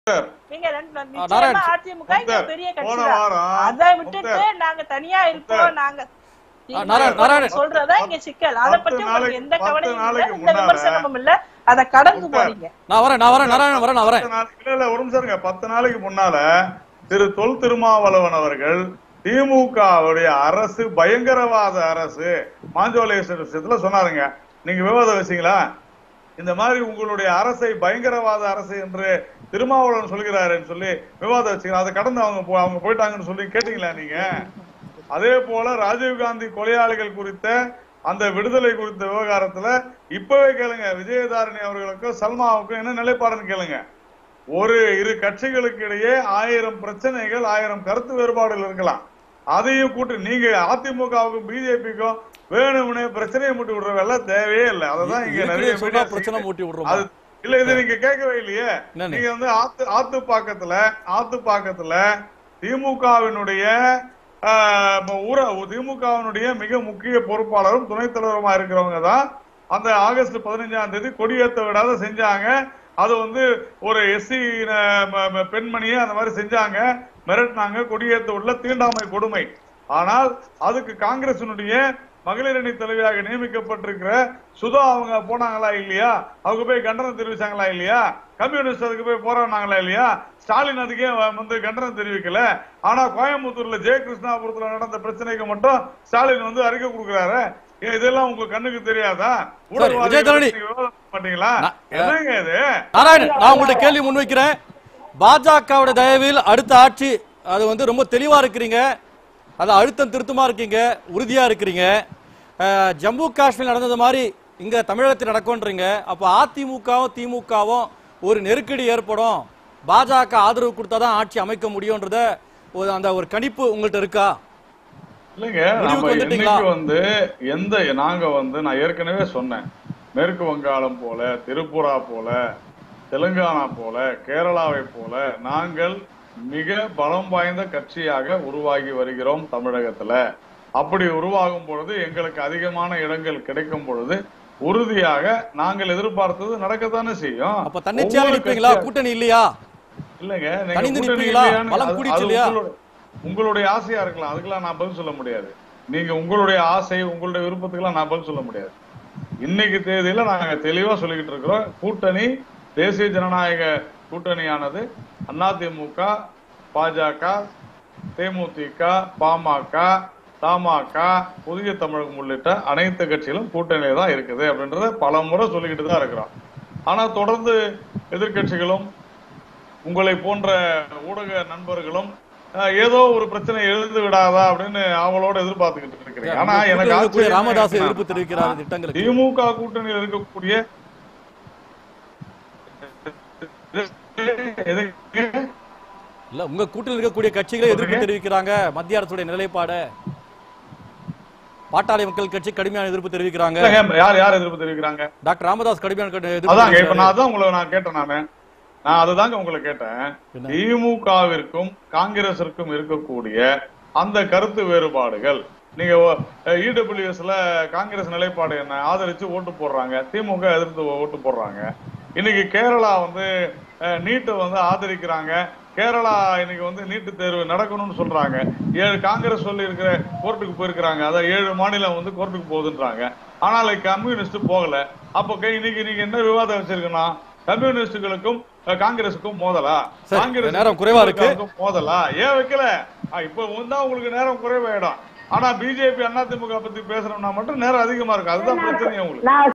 Sir நீங்க ரெண்டு நிச்சயமா நாராயண் அதிமுக இங்க முக்தார், பெரிய போன கட்சி தான் வாரம் அதை விட்டுட்டு முக்தார், நாங்க தனியா இருக்கோம் முக்தார். நாங்க நாராயண், நாராயண். சொல்றதா இங்க சிக்கல் அத பத்து பத்தி உங்களுக்கு நாளைக்கு- எந்த பத்து கவலையும் இல்ல நாளைக்கு இந்த முன்னால- விமர்சனமும் இல்ல அத கடந்து முக்தார். போறீங்க நான் வரேன் நான் வரேன் நாராயணன் வரேன் நான் வரேன் பத்து நாள்- இல்ல இல்ல ஒரு நிமிஷம் இருங்க பத்து நாளைக்கு முன்னால திரு தொல் திருமாவளவன் அவர்கள் திமுகவுடைய அரசு பயங்கரவாத அரசு மாஞ்சோலை விஷயத்துல சொன்னாருங்க நீங்க விவாதம் வச்சீங்களா இந்த மாதிரி உங்களுடைய அரசை பயங்கரவாத அரசு என்று திருமாவளவன் சொல்கிறாருன்னு சொல்லி விவாதம் வச்சீங்களா அதை கடந்து அவங்க போ- அவங்க போயிட்டாங்கன்னு சொல்லி கேட்டீங்களா நீங்க அதே போல ராஜீவ்காந்தி கொலையாளிகள் குறித்த அந்த விடுதலை குறித்த விவகாரத்துல இப்பவே கேளுங்க விஜயதாரணி அவர்களுக்கும் சல்மாவுக்கும் என்ன நிலைப்பாடுன்னு கேளுங்க ஒரு இரு கட்சிகளுக்கு இடையே ஆயிரம் பிரச்சனைகள் ஆயிரம் கருத்து வேறுபாடுகள் இருக்கலாம் அதையும் கூட்டி நீங்க அதிமுகவுக்கும் பிஜேபிக்கும் வேணும்னே பிரச்சனையை மூட்டி விடுற வேலை தேவையே இல்லை அததான் இங்க நிறைய இருக்கிறத சொன்னா media பிரச்சனை செய்யுது. மூட்டி விடுறோம் அது இல்ல இது நீங்க கேட்கவே இல்லையே என்னன்னு? நீங்க வந்து ஆத்து ஆத்து பாக்கத்துல ஆத்து பாக்கத்துல திமுகவினுடைய ஆஹ், இப்ப ஊர திமுகவினுடைய மிக முக்கிய பொறுப்பாளரும் துணைத் தலைவருமா இருக்கிறவங்க தான் அந்த ஆகஸ்ட் பதினஞ்சாம் தேதி கொடியேற்ற விடாத செஞ்சாங்க அது வந்து ஒரு எஸ்சி பெண்மணியை அந்த மாதிரி செஞ்சாங்க மிரட்டினாங்க கொடியேற்ற உள்ள தீண்டாமை கொடுமை ஆனால் அதுக்கு காங்கிரசினுடைய மகளிர் அணி தலைவியாக நியமிக்கப்பட்டிருக்கிற சுதா அவங்க போனாங்களா இல்லையா அவங்க போய் கண்டனம் தெரிவிச்சாங்களா இல்லையா கம்யூனிஸ்ட் அதுக்கு போய் போராடினாங்களா இல்லையா ஸ்டாலின் அதுக்கே வ- வந்து கண்டனம் தெரிவிக்கல ஆனா கோயம்புத்தூர்ல ஜெயகிருஷ்ணாபுரத்துல நடந்த பிரச்சனைக்கு மட்டும் ஸ்டாலின் வந்து அறிக்கை கொடுக்கிறாரு ஏன் இதெல்லாம் உங்க கண்ணுக்கு தெரியாதா ஊடகவாதிகள் விஜயதரணி. நீங்க விவாதம் பண்ண மாட்டீங்களா நான்- என்னங்க இது நாராயணன் நான் உங்கள்ட்ட கேள்வி முன்வைக்கிறேன் பாஜகவோட தயவில் அடுத்த ஆட்சி அது வந்து ரொம்ப தெளிவா இருக்கிறீங்க அது அழுத்தம் திருத்தமா இருக்கீங்க உறுதியா இருக்கிறீங்க அஹ், ஜம்மு காஷ்மீர் நடந்தது மாதிரி இங்க தமிழகத்தில் நடக்கும்ன்றீங்க அப்போ அதிமுகவும் திமுகவும் ஒரு நெருக்கடி ஏற்படும் பாஜக ஆதரவு கொடுத்தாதான் ஆட்சி அமைக்க முடியும்ன்றத ஒரு அந்த ஒரு கணிப்பு உங்கள்ட்ட இருக்கா இல்லைங்க முடிவுக்கு நம்ம வந்துட்டீங்களா? என்னைக்கு வந்து எந்த நாங்க வந்து நான் ஏற்கனவே சொன்னேன் மேற்கு வங்காளம் போல திரிபுரா போல தெலுங்கானா போல கேரளாவை போல நாங்கள் மிக பலம் வாய்ந்த கட்சியாக உருவாகி வருகிறோம் தமிழகத்துல அப்படி உருவாகும் பொழுது எங்களுக்கு அதிகமான இடங்கள் கிடைக்கும் பொழுது உறுதியாக நாங்கள் எதிர்பார்த்தது நடக்கத்தானே செய்யும் அப்ப தன்னிச்சையாக ஒவ்வொரு நிற்பீங்களா கட்சியா- கூட்டணி இல்லையா இல்லைங்க நீங்க தனிந்து கூட்டணி நிற்பீங்களா? இல்லையான்னு பலம் அது- கூடிச்சு அது இல்லையா? உங்களோட- உங்களுடைய ஆசையா இருக்கலாம் அதுக்கெல்லாம் நான் பதில் சொல்ல முடியாது நீங்க உங்களுடைய ஆசை உங்களுடைய விருப்பத்துக்கெல்லாம் நான் பதில் சொல்ல முடியாது இன்னைக்கு தேதியில நாங்க தெளிவா சொல்லிக்கிட்டு இருக்கிறோம் கூட்டணி தேசிய ஜனநாயக கூட்டணியானது அதிமுக பாஜக தேமுதிக பாமக தமாக புதிய தமிழகம் உள்ளிட்ட அனைத்து கட்சிகளும் கூட்டணியில தான் இருக்குது அப்படின்றத பல முறை சொல்லிக்கிட்டு தான் இருக்கிறோம் ஆனா தொடர்ந்து எதிர்க்கட்சிகளும் உங்களை போன்ற ஊடக நண்பர்களும் அஹ், ஏதோ ஒரு பிரச்சனை எழுந்து விடாதா அப்படின்னு அவளோட எதிர்பார்த்துக்கிட்டு இருக்கிறீங்க ஆனா எனக்கு கூட்டணியில் இருக்கக்கூடிய ஆச்சரியமா ராமதாஸ் இருக்குன்னா, எதிர்ப்பு தெரிவிக்கிறார் திட்டங்களுக்கு திமுக கூட்டணியில் இருக்கக்கூடிய எதுக்கு? இல்ல உங்க கூட்டணியில் இருக்கக்கூடிய கட்சிகளே எதிர்ப்பு சொல்லுங்க. தெரிவிக்கிறாங்க மத்திய அரசுடைய நிலைப்பாடு பாட்டாளி மக்கள் கட்சி கடுமையான எதிர்ப்பு தெரிவிக்கிறாங்க இல்லைங்க, யார் யார் எதிர்ப்பு தெரிவிக்கிறாங்க டாக்டர் ராமதாஸ் கடுமையான கடு- எதிர்ப்பு அதாங்க இப்ப தெரிவிக்கிறாரு. நான் அதான் உங்களை நான் கேட்டேன் நானு நான் அதுதாங்க உங்களை கேட்டேன் என்ன? திமுகவிற்கும் காங்கிரசிற்கும் இருக்கக்கூடிய அந்த கருத்து வேறுபாடுகள் நீங்க இடபிள்யூஎஸ்ல காங்கிரஸ் நிலைப்பாடு என்ன ஆதரிச்சு ஓட்டு போடுறாங்க திமுக எதிர்த்து ஓட்டு போடுறாங்க இன்னைக்கு கேரளா வந்து நீட்டை வந்து ஆதரிக்கிறாங்க கேரளா இன்னைக்கு வந்து நீட்டு தேர்வு நடக்கணும்னு சொல்றாங்க ஏழு காங்கிரஸ் சொல்லி இருக்கிற கோர்ட்டுக்கு போயிருக்கிறாங்க அதான் ஏழு மாநிலம் வந்து கோர்ட்டுக்கு போகுதுன்றாங்க ஆனால் கம்யூனிஸ்ட் போகல அப்ப கை- இன்னைக்கு நீங்க என்ன விவாதம் வச்சிருக்கனா கம்யூனிஸ்டுகளுக்கும் அஹ், காங்கிரஸுக்கும் மோதலா சரி, காங்கிரஸ் நேரம் குறைவா இருக்கு. மோதலா ஏன் வைக்கல ஆ, இப்ப தான் உங்களுக்கு நேரம் குறைவாயிடும் ஆனா பிஜேபி அதிமுக பத்தி பேசணும்னா மட்டும் நேரம் அதிகமா இருக்கு அதுதான் பிரச்சனை உங்களுக்கு நான்